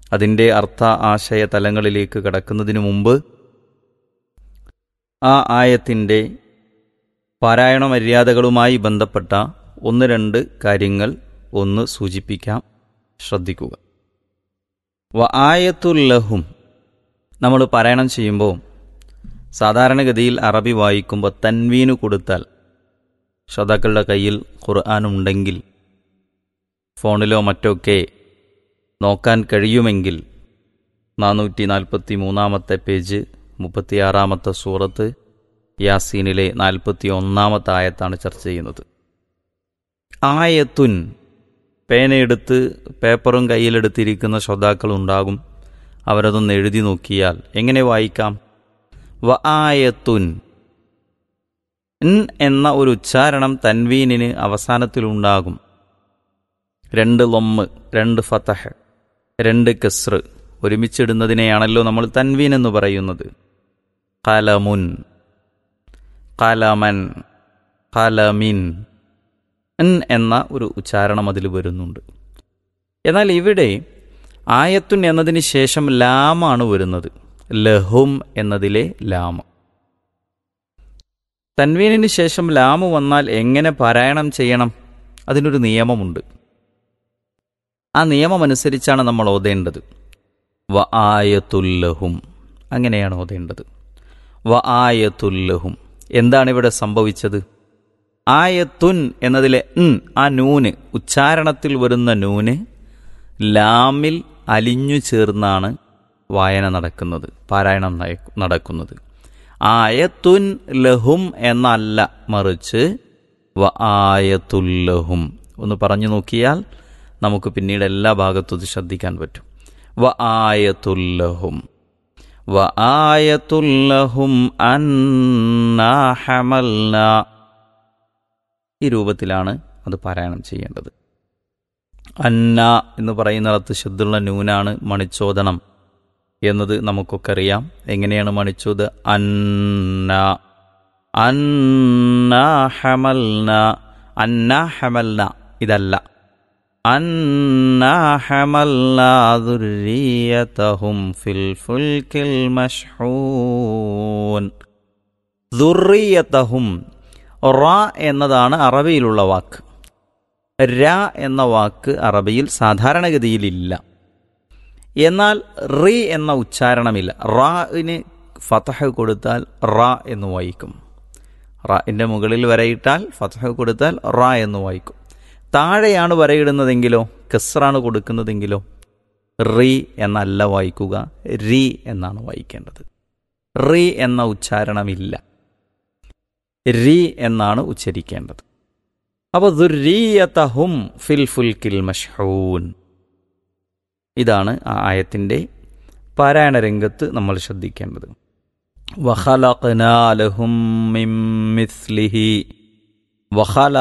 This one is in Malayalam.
അതിൻ്റെ അർത്ഥ ആശയ തലങ്ങളിലേക്ക് കടക്കുന്നതിനു മുമ്പ് ആ ആയത്തിൻ്റെ പാരായണ മര്യാദകളുമായി ബന്ധപ്പെട്ട ഒന്ന് രണ്ട് കാര്യങ്ങൾ ഒന്ന് സൂചിപ്പിക്കാം ശ്രദ്ധിക്കുക വ ആയത്തുല്ലഹും നമ്മൾ പാരായണം ചെയ്യുമ്പോൾ സാധാരണഗതിയിൽ അറബി വായിക്കുമ്പോൾ തൻവീന് കൊടുത്താൽ ശ്രോതാക്കളുടെ കയ്യിൽ ഖുർആൻ ഉണ്ടെങ്കിൽ ഫോണിലോ മറ്റൊക്കെ നോക്കാൻ കഴിയുമെങ്കിൽ നാനൂറ്റി നാൽപ്പത്തി മൂന്നാമത്തെ പേജ് മുപ്പത്തിയാറാമത്തെ സൂറത്ത് യാസീനിലെ നാൽപ്പത്തി ഒന്നാമത്തെ ആയത്താണ് ചർച്ച ചെയ്യുന്നത് ആയത്തുൻ പേനയെടുത്ത് പേപ്പറും കയ്യിലെടുത്തിരിക്കുന്ന ശ്രോതാക്കളുണ്ടാകും അവരതൊന്ന് എഴുതി നോക്കിയാൽ എങ്ങനെ വായിക്കാം വ ആയത്തുൻ ൻ എന്ന ഒരു ഉച്ചാരണം തൻവീനിന് അവസാനത്തിലുണ്ടാകും രണ്ട് ലൊമ്മ് രണ്ട് ഫതഹ് രണ്ട് കസ്ർ ഒരുമിച്ചിടുന്നതിനെയാണല്ലോ നമ്മൾ തൻവീൻ എന്ന് പറയുന്നത് കലമുൻ കലമൻ കലമിൻ ൻ എന്ന ഒരു ഉച്ചാരണം അതിൽ വരുന്നുണ്ട് എന്നാൽ ഇവിടെ ആയത്തുൻ എന്നതിന് ശേഷം ലാമാണ് വരുന്നത് ലഹും എന്നതിലെ ലാമ് തൻവീനിന് ശേഷം ലാമ് വന്നാൽ എങ്ങനെ പാരായണം ചെയ്യണം അതിനൊരു നിയമമുണ്ട് ആ നിയമം അനുസരിച്ചാണ് നമ്മൾ ഓതേണ്ടത് വ ആയത്തുല്ലഹും അങ്ങനെയാണ് ഓതേണ്ടത് വ ആയത്തുല്ലഹും എന്താണ് ഇവിടെ സംഭവിച്ചത് ആയത്തുൻ എന്നതിലെ ഉൻ ആ നൂന് ഉച്ചാരണത്തിൽ വരുന്ന നൂന് ലാമിൽ അലിഞ്ഞു ചേർന്നാണ് വായന നടക്കുന്നത് പാരായണം നയ- നടക്കുന്നത് ആയത്തുൻ ലഹും എന്നല്ല മറിച്ച് വ ആയത്തുല്ലഹും ഒന്ന് പറഞ്ഞു നോക്കിയാൽ നമുക്ക് പിന്നീട് എല്ലാ ഭാഗത്തും ഇത് ശ്രദ്ധിക്കാൻ പറ്റും വ ആയത്തുല്ലഹും വ ആയത്തുല്ലഹും അന്നാ ഹമൽന ഈ രൂപത്തിലാണ് അത് പാരായണം ചെയ്യേണ്ടത് അന്ന എന്ന് പറയുന്നിടത്ത് ശുദ്ധുള്ള നൂനാണ് മണിച്ചോദനം എന്നത് നമുക്കൊക്കെ അറിയാം എങ്ങനെയാണ് മണിച്ചത് അന്ന അന്ന ഹമൽന അന്ന ഹമൽന ഇതല്ല അന്ന ഹമൽന ദുർരിയതഹും ഫിൽ ഫുൽക്കിൽ മഷ്ഹൂൻ ദുർറിയത്തഹും റ എന്നതാണ് അറബിയിലുള്ള വാക്ക് ര എന്ന വാക്ക് അറബിയിൽ സാധാരണഗതിയിലില്ല എന്നാൽ റി എന്ന ഉച്ചാരണമില്ല റാന് ഫതഹ് കൊടുത്താൽ റ എന്ന് വായിക്കും റാൻ്റെ മുകളിൽ വരയിട്ടാൽ ഫതഹ് കൊടുത്താൽ റ എന്ന് വായിക്കും താഴെയാണ് വരയിടുന്നതെങ്കിലോ കസ്റാണ് കൊടുക്കുന്നതെങ്കിലോ റി എന്നല്ല വായിക്കുക രി എന്നാണ് വായിക്കേണ്ടത് റി എന്ന ഉച്ചാരണമില്ല രി എന്നാണ് ഉച്ചരിക്കേണ്ടത് അപ്പോൾ ദുരീയതഹും ഫിൽ ഫുൽക്കിൽ മഷ്ഹൂൻ ഇതാണ് ആ ആയത്തിൻ്റെ പാരായണ രംഗത്ത് നമ്മൾ ശ്രദ്ധിക്കേണ്ടത് വഖലഖ്നാ ലഹും മിൻ മിസ്ലിഹി വഖല